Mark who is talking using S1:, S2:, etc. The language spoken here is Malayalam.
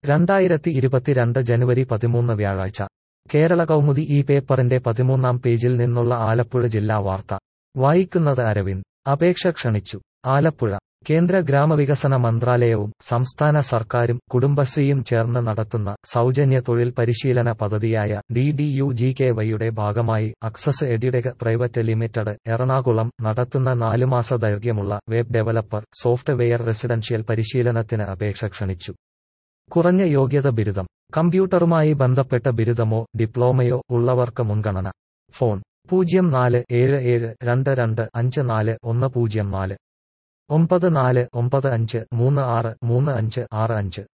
S1: രണ്ടായിരത്തി ഇരുപത്തിരണ്ട് ജനുവരി പതിമൂന്ന് വ്യാഴാഴ്ച കേരള കൗമുദി ഈ പേപ്പറിന്റെ പതിമൂന്നാം പേജിൽ നിന്നുള്ള ആലപ്പുഴ ജില്ലാ വാർത്ത വായിക്കുന്നത് അരവിന്ദ് അപേക്ഷ ക്ഷണിച്ചു ആലപ്പുഴ കേന്ദ്ര ഗ്രാമവികസന മന്ത്രാലയവും സംസ്ഥാന സർക്കാരും കുടുംബശ്രീയും ചേർന്ന് നടത്തുന്ന സൗജന്യ തൊഴിൽ പരിശീലന പദ്ധതിയായ D D U G K വൈയുടെ ഭാഗമായി access edutech private limited Ernakulam നടത്തുന്ന നാലുമാസ ദൈർഘ്യമുള്ള വെബ് ഡെവലപ്പർ സോഫ്റ്റ്വെയർ റെസിഡൻഷ്യൽ പരിശീലനത്തിന് അപേക്ഷ ക്ഷണിച്ചു കുറഞ്ഞ യോഗ്യത ബിരുദം കമ്പ്യൂട്ടറുമായി ബന്ധപ്പെട്ട ബിരുദമോ ഡിപ്ലോമയോ ഉള്ളവർക്ക് മുൻഗണന ഫോൺ പൂജ്യം നാല് ഏഴ് ഏഴ് രണ്ട് രണ്ട് അഞ്ച് നാല് ഒന്ന് പൂജ്യം നാല് ഒമ്പത് നാല് ഒമ്പത് അഞ്ച് മൂന്ന് ആറ് മൂന്ന് അഞ്ച് ആറ് അഞ്ച്